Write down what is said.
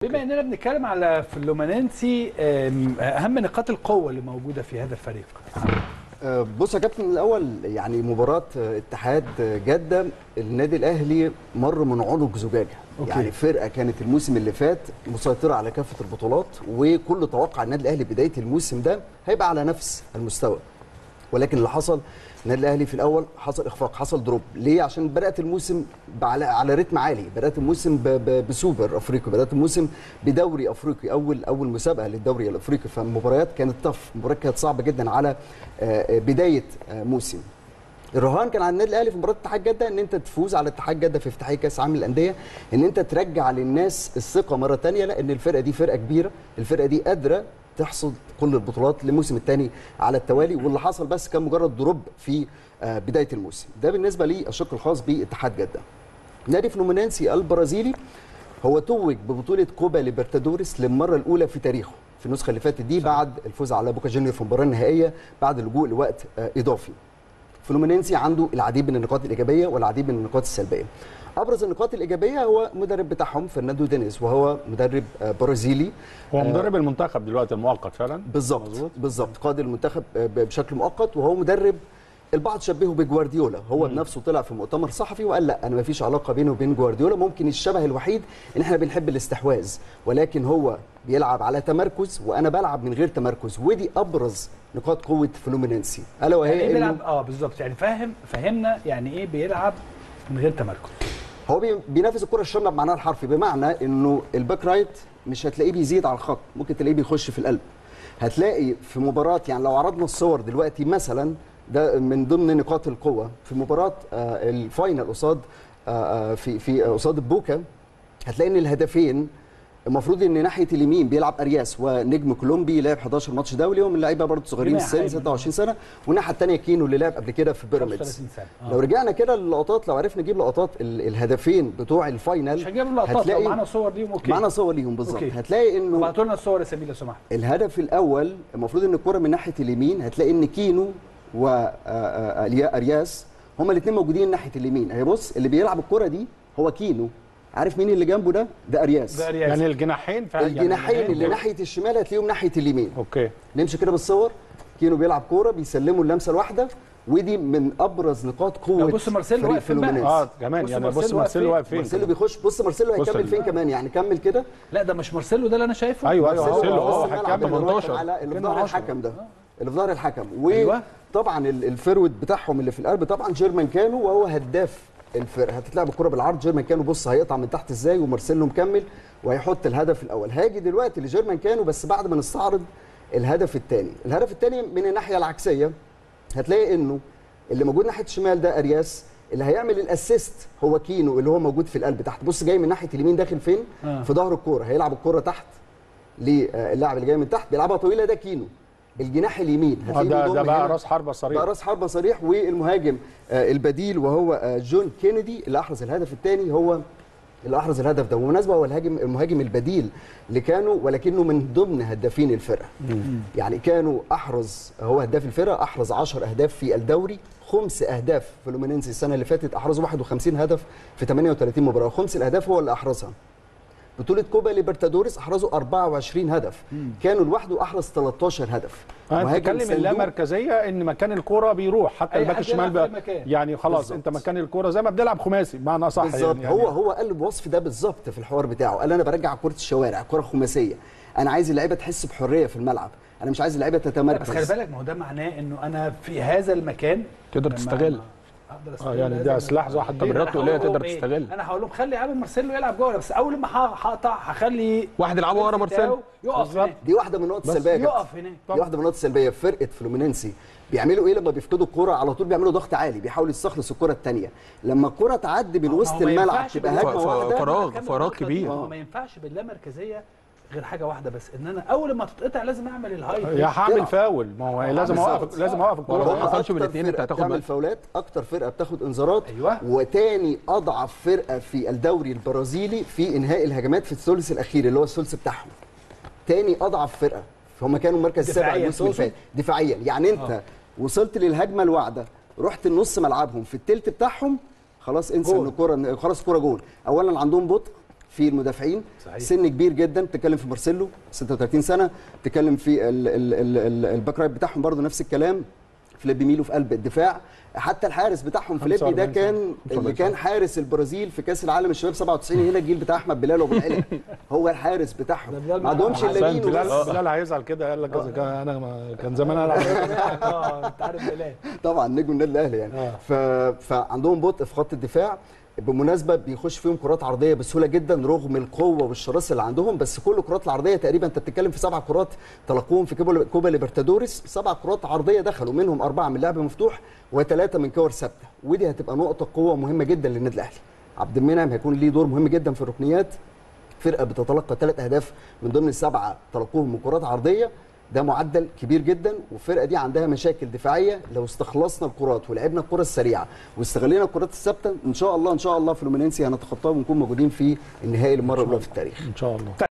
بما اننا بنتكلم على فلومينينسي آم، اهم نقاط القوه اللي موجوده في هذا الفريق آه، بص يا كابتن الاول يعني مباراه آه، اتحاد آه، جده النادي الاهلي مر من عنق زجاجه أوكي. يعني فرقه كانت الموسم اللي فات مسيطره على كافه البطولات وكل توقع النادي الاهلي بدايه الموسم ده هيبقى على نفس المستوى ولكن اللي حصل النادي الاهلي في الاول حصل اخفاق حصل دروب ليه عشان بدات الموسم على على رتم عالي بدات الموسم ب- ب- بسوبر افريقي بدات الموسم بدوري افريقي اول اول مسابقه للدوري الافريقي فالمباريات كانت طف مباريات كانت صعبه جدا على آه، آه، بدايه آه، موسم الرهان كان على النادي الاهلي في مباراه اتحاد جده ان انت تفوز على اتحاد جده في افتتاحيه كاس عالم الانديه ان انت ترجع للناس الثقه مره ثانيه لان الفرقه دي فرقه كبيره الفرقه دي قادره تحصد كل البطولات للموسم الثاني على التوالي واللي حصل بس كان مجرد دروب في آه، بدايه الموسم ده بالنسبه للشق الخاص باتحاد جده نادي فلومينينسي البرازيلي هو توج ببطوله كوبا ليبرتادوريس للمره الاولى في تاريخه في النسخه اللي فاتت دي بعد الفوز على بوكا جونيور في المباراه النهائيه بعد اللجوء لوقت آه، اضافي فلومينينسي عنده العديد من النقاط الايجابيه والعديد من النقاط السلبيه ابرز النقاط الايجابيه هو مدرب بتاعهم فرناندو دينيز وهو مدرب آه، برازيلي هو مدرب المنتخب دلوقتي المؤقت فعلا بالظبط مظبوط. بالظبط قائد المنتخب آه، ب- بشكل مؤقت وهو مدرب البعض شبهه بجوارديولا هو بنفسه طلع في مؤتمر صحفي وقال لا انا ما فيش علاقه بينه وبين جوارديولا ممكن الشبه الوحيد ان احنا بنحب الاستحواذ ولكن هو بيلعب على تمركز وانا بلعب من غير تمركز ودي ابرز نقاط قوه فلومينينسي الا وهي يعني ايه إنه- بيلعب اه بالظبط يعني فاهم فهمنا يعني ايه بيلعب من غير تمركز هو بي- بينافس الكره الشامله بمعناها الحرفي بمعنى انه الباك رايت مش هتلاقيه بيزيد على الخط ممكن تلاقيه بيخش في القلب هتلاقي في مباراه يعني لو عرضنا الصور دلوقتي مثلا ده من ضمن نقاط القوه في مباراه آه، الفاينل قصاد آه، آه، في في قصاد بوكا هتلاقي ان الهدفين المفروض ان ناحيه اليمين بيلعب ارياس ونجم كولومبي لعب 11 ماتش دولي ومن اللعيبه برضه صغيرين جماعي السن أيمن. 26 سنه والناحيه الثانيه كينو اللي لعب قبل كده في بيراميدز 35 سنه لو آه. رجعنا كده للقطات لو عرفنا نجيب لقطات ال- الهدفين بتوع الفاينل مش هنجيب لقطات لو هتلاقي معانا صور ليهم اوكي معانا صور ليهم بالظبط أوكي. هتلاقي انه ابعتوا لنا الصور يا سمير لو سمحت الهدف الاول المفروض ان الكره من ناحيه اليمين هتلاقي ان كينو وارياس هما الاثنين موجودين ناحيه اليمين اهي بص اللي بيلعب الكره دي هو كينو عارف مين اللي جنبه ده ده ارياس ده أرياس. يعني الجناحين فعلا الجناحين يعني اللي ناحيه الشمال هتلاقيهم ناحيه اليمين اوكي نمشي كده بالصور كينو بيلعب كوره بيسلموا اللمسه الواحده ودي من ابرز نقاط قوه بص مارسيلو فريق واقف فين بقى؟ فلومينيز. اه كمان بص يعني مارسيلو بص واقف مارسيلو فين؟ واقف فين مارسيلو بيخش بص مارسيلو بص هيكمل ال- فين كمان يعني كمل كده لا ده مش مارسيلو ده اللي انا شايفه ايوه ايوه مارسيلو مارسيلو هو اه في الملعب هيكمل اللي هو 18 على- اللي في كده ظهر 10. الحكم ده اللي في ظهر الحكم أيوة. وطبعا ال- الفرود بتاعهم اللي في القلب طبعا جيرمان كانو وهو هداف الفرقه هتتلعب الكره بالعرض جيرمان كانو بص هيقطع من تحت ازاي ومارسيلو مكمل وهيحط الهدف الاول هاجي دلوقتي لجيرمان كانو بس بعد ما نستعرض الهدف الثاني الهدف الثاني من الناحيه العكسيه هتلاقي انه اللي موجود ناحيه الشمال ده ارياس اللي هيعمل الاسيست هو كينو اللي هو موجود في القلب تحت بص جاي من ناحيه اليمين داخل فين آه. في ظهر الكوره هيلعب الكوره تحت للاعب اللي جاي من تحت بيلعبها طويله ده كينو الجناح اليمين آه، هتلاقيه ده بيضم ده بقى هنا. راس حربه بقى صريح راس حربه صريح والمهاجم آه، البديل وهو آه، جون كينيدي اللي احرز الهدف الثاني هو اللي احرز الهدف ده وبالمناسبه هو الهاجم المهاجم البديل لكانوا ولكنه من ضمن هدافين الفرقه يعني كانوا احرز هو هداف الفرقه احرز 10 اهداف في الدوري خمس اهداف فلومينينسي السنه اللي فاتت احرزوا 51 هدف في 38 مباراه خمس الاهداف هو اللي احرزها بطولة كوبا ليبرتادوريس احرزوا 24 هدف كانوا لوحده احرز 13 هدف انا مهاجم بتكلم صندوق. اللامركزيه ان مكان الكوره بيروح حتى أي الباك حد الشمال يلعب بقى في مكان. يعني خلاص بالظبط. انت مكان الكوره زي ما بنلعب خماسي بمعنى صح بالظبط يعني هو هو قال بوصف ده بالظبط في الحوار بتاعه قال انا برجع كره الشوارع كره خماسيه انا عايز اللعيبه تحس بحريه في الملعب انا مش عايز اللعيبه بس خلي تتمركز بالك ما هو ده معناه انه انا في هذا المكان تقدر لما تستغل. اقدر اه استغل يعني هذا ده المكان. سلاح ذو حتى ليه؟ بالرد أنا واللي هي هقول لهم تقدر إيه؟ تستغل. انا هقول لهم خلي عامل مارسيلو يلعب جوه بس اول ما ه- هقطع هخلي واحد يلعبوا ورا مارسيلو يقف بالظبط. هناك دي واحده من النقط السلبيه يا كابتن. يقف هناك دي واحده من النقط السلبيه في فرقه فلومينينسي بيعملوا ايه لما بيفقدوا الكره على طول بيعملوا ضغط عالي بيحاولوا يستخلص الكره الثانيه لما الكره تعدي من ما هو وسط ما الملعب ينفعش تبقى بالله- هجمه ف- ف- واحده فراغ. أكمل فراغ النقطة دي. كبير. ما هو ما ينفعش باللامركزيه غير حاجه واحده بس ان انا اول ما تتقطع لازم اعمل الهاي يا هعمل تلعب. فاول ما هو لازم اوقف بالظبط. لازم اوقف ولو الكوره ما حصلش أكتر بالاثنين انت فرقة هتاخد بتعمل بالك. فاولات اكتر فرقه بتاخد انذارات أيوة. وتاني اضعف فرقه في الدوري البرازيلي في انهاء الهجمات في الثلث الاخير اللي هو الثلث بتاعهم تاني اضعف فرقه هم كانوا المركز السابع دفاعياً الموسم اللي تقصد؟ فات دفاعيا يعني انت آه. وصلت للهجمه الواعده رحت النص ملعبهم في التلت بتاعهم خلاص انسى جول. ان الكوره خلاص الكوره جول اولا عندهم بطء في المدافعين صحيح. سن كبير جدا تتكلم في مارسيلو 36 سنه تتكلم في ال- ال- ال- ال- الباك رايت بتاعهم برضو نفس الكلام فيليبي ميلو في قلب الدفاع حتى الحارس بتاعهم فيليبي ده 45 كان سنة. اللي كان حارس البرازيل في كاس العالم الشباب 97 هنا الجيل بتاع احمد بلال وابو العلا هو الحارس ده بتاعهم بلال ما عندهمش الا عشان مين بلال وبس. بلال هيزعل كده قال لك إذا كان انا ما- كان زمان العب اه انت عارف بلال طبعا نجم النادي الاهلي يعني آه. ف... فعندهم بطء في خط الدفاع بالمناسبه بيخش فيهم كرات عرضيه بسهوله جدا رغم القوه والشراسه اللي عندهم بس كل الكرات العرضيه تقريبا انت بتتكلم في سبع كرات تلقوهم في كوبا كوبا ليبرتادوريس سبع كرات عرضيه دخلوا منهم اربعه من لعب مفتوح وثلاثه من كور ثابته ودي هتبقى نقطه قوه مهمه جدا للنادي الاهلي عبد المنعم هيكون ليه دور مهم جدا في الركنيات فرقه بتتلقى ثلاث اهداف من ضمن السبعه تلقوهم من كرات عرضيه ده معدل كبير جدا والفرقه دي عندها مشاكل دفاعيه لو استخلصنا الكرات ولعبنا الكره السريعه واستغلينا الكرات الثابته ان شاء الله ان شاء الله فلومينينسي هنتخطاها ونكون موجودين في النهائي للمره الاولى في التاريخ ان شاء الله